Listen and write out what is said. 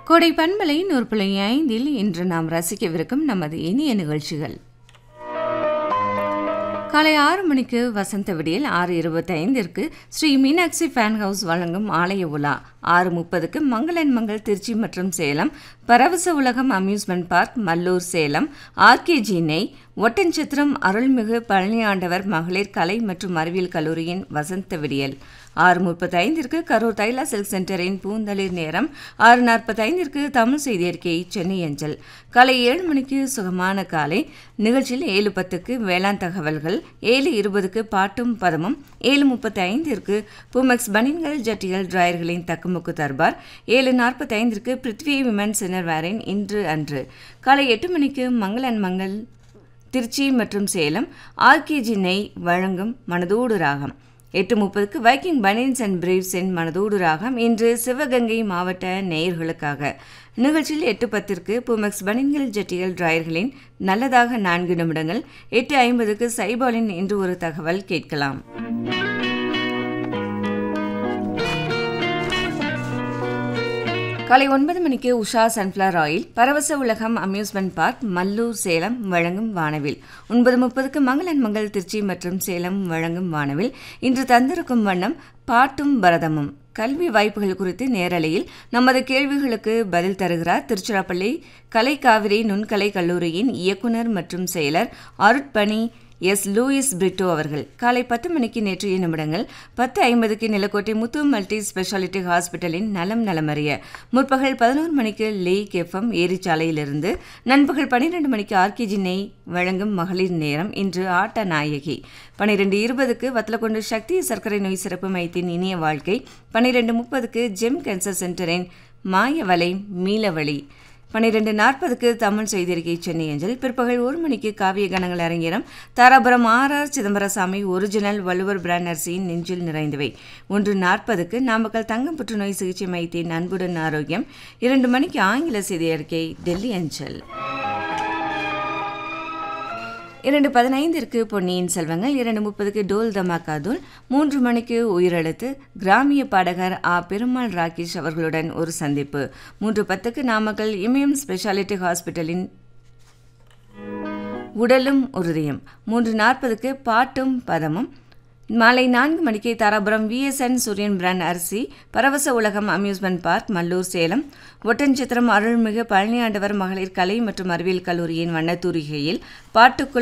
கோடை பண்பலை நூற்புள்ளி ஐந்தில் இன்று நாம் ரசிக்கவிருக்கும் நமது இனிய நிகழ்ச்சிகள் காலை ஆறு மணிக்கு வசந்த விடியல் ஆறு இருபத்தைந்திற்கு ஸ்ரீ மீனாட்சி ஃபேன் ஹவுஸ் வழங்கும் ஆலய உலா ஆறு முப்பதுக்கு மங்களன் மங்கள் திருச்சி மற்றும் சேலம் பரவச உலகம் amusement park Mallur Salem RKG நெய் ஒட்டன்சத்திரம் அருள்மிகு பழனியாண்டவர் மகளிர் கலை மற்றும் அறிவியல் கல்லூரியின் வசந்த விடியல் ஆறு முப்பத்தைந்திற்கு கரூர் தைலா சில்க் சென்டரின் பூந்தளிர் நேரம் ஆறு நாற்பத்தைந்திற்கு தமிழ் செய்தி அறிக்கை சென்னை அஞ்சல் காலை ஏழு மணிக்கு சுகமான காலை நிகழ்ச்சியில் ஏழு பத்துக்கு வேளாண் தகவல்கள் ஏழு இருபதுக்கு பாட்டும் பதமும் ஏழு முப்பத்தி ஐந்திற்கு பூமெக்ஸ் பனின்கள் ஜட்டிகள் டிராயர்களின் தக்குமுக்கு தர்பார் ஏழு நாற்பத்தைந்திற்கு பிருத்வி விமன்ஸ் இன்னர்வேரின் இன்று அன்று காலை எட்டு மணிக்கு மங்களன் மங்கள் திருச்சி மற்றும் சேலம் ஆர்கேஜி நெய் வழங்கும் மனதோடு ராகம் எட்டு முப்பதுக்கு வைக்கிங் பனியன்ஸ் அண்ட் பிரீவ்ஸின் மனதோடு ராகம் இன்று சிவகங்கை மாவட்ட நேயர்களுக்காக நிகழ்ச்சியில் எட்டு பத்திற்கு புமெக்ஸ் பனியன்கள் ஜட்டிகள் டிராயர்களின் நல்லதாக நான்கு நிமிடங்கள் எட்டு ஐம்பதுக்கு சைபாலின் இன்று ஒரு தகவல் கேட்கலாம் காலை ஒன்பது மணிக்கு உஷா சன்ஃப்ளவர் ஆயில் பரவச உலகம் அம்யூஸ்மெண்ட் பார்க் மல்லூர் சேலம் வழங்கும் வானவில் ஒன்பது முப்பதுக்கு மங்களன் மங்கள் திருச்சி மற்றும் சேலம் வழங்கும் வானவில் இன்று தந்திருக்கும் வண்ணம் பாட்டும் பரதமும் கல்வி வாய்ப்புகள் குறித்து நேரலையில் நமது கேள்விகளுக்கு பதில் தருகிறார் திருச்சிராப்பள்ளி கலை காவிரி நுண்கலை கல்லூரியின் இயக்குனர் மற்றும் செயலர் அருட்பணி எஸ் லூயிஸ் பிரிட்டோ அவர்கள் காலை பத்து மணிக்கு நேற்றைய நிமிடங்கள் பத்து ஐம்பதுக்கு நிலக்கோட்டை முத்து மல்டி ஸ்பெஷாலிட்டி ஹாஸ்பிட்டலின் நலம் நலமறிய முற்பகல் பதினோரு மணிக்கு லேக் எஃப்எம் ஏரிச்சாலையிலிருந்து நண்பகல் பன்னிரெண்டு மணிக்கு ஆர்கேஜி நெய் வழங்கும் மகளிர் நேரம் இன்று ஆட்ட நாயகி பன்னிரெண்டு இருபதுக்கு வத்தலக்கொண்டு சக்தி சர்க்கரை நோய் சிறப்பு மையத்தின் இனிய வாழ்க்கை பன்னிரெண்டு முப்பதுக்கு ஜெம் கேன்சர் சென்டரின் மாயவலை மீளவழி பன்னிரெண்டு நாற்பதுக்கு தமிழ் செய்திருக்கை சென்னை அஞ்சல் பிற்பகல் ஒரு மணிக்கு காவிய கணங்கள் அரங்கேறம் Dharapuram R R Chidambarasamy original Valluvar brand அரிசியின் நெஞ்சில் நிறைந்தவை ஒன்று நாற்பதுக்கு நாமக்கல் தங்கம் புற்றுநோய் சிகிச்சை மையத்தின் அன்புடன் ஆரோக்கியம் இரண்டு மணிக்கு ஆங்கில செய்தி அறிக்கை டெல்லி அஞ்சல் இரண்டு பதினைந்திற்கு பொன்னியின் செல்வங்கள் இரண்டு முப்பதுக்கு டோல் தமாக்கா தூள் மூன்று மணிக்கு உயிரெழுத்து கிராமிய பாடகர் ஆ பெருமாள் ராகேஷ் அவர்களுடன் ஒரு சந்திப்பு மூன்று பத்துக்கு நாமக்கல் இமயம் ஸ்பெஷாலிட்டி ஹாஸ்பிட்டலின் உடலும் உறுதியும் மூன்று நாற்பதுக்கு பாட்டும் பதமும் மாலை நான்கு மணிக்கு தாராபுரம் விஎஸ்என் சூரியன் பிராண்ட் அரிசி பரவச உலகம் அம்யூஸ்மெண்ட் பார்க் மல்லூர் சேலம் ஒட்டன்சித்திரம் அருள்மிகு பழனியாண்டவர் மகளிர் கலை மற்றும் அறிவியல் கல்லூரியின் வண்ணத்தூரிகையில் பாட்டுக்குள்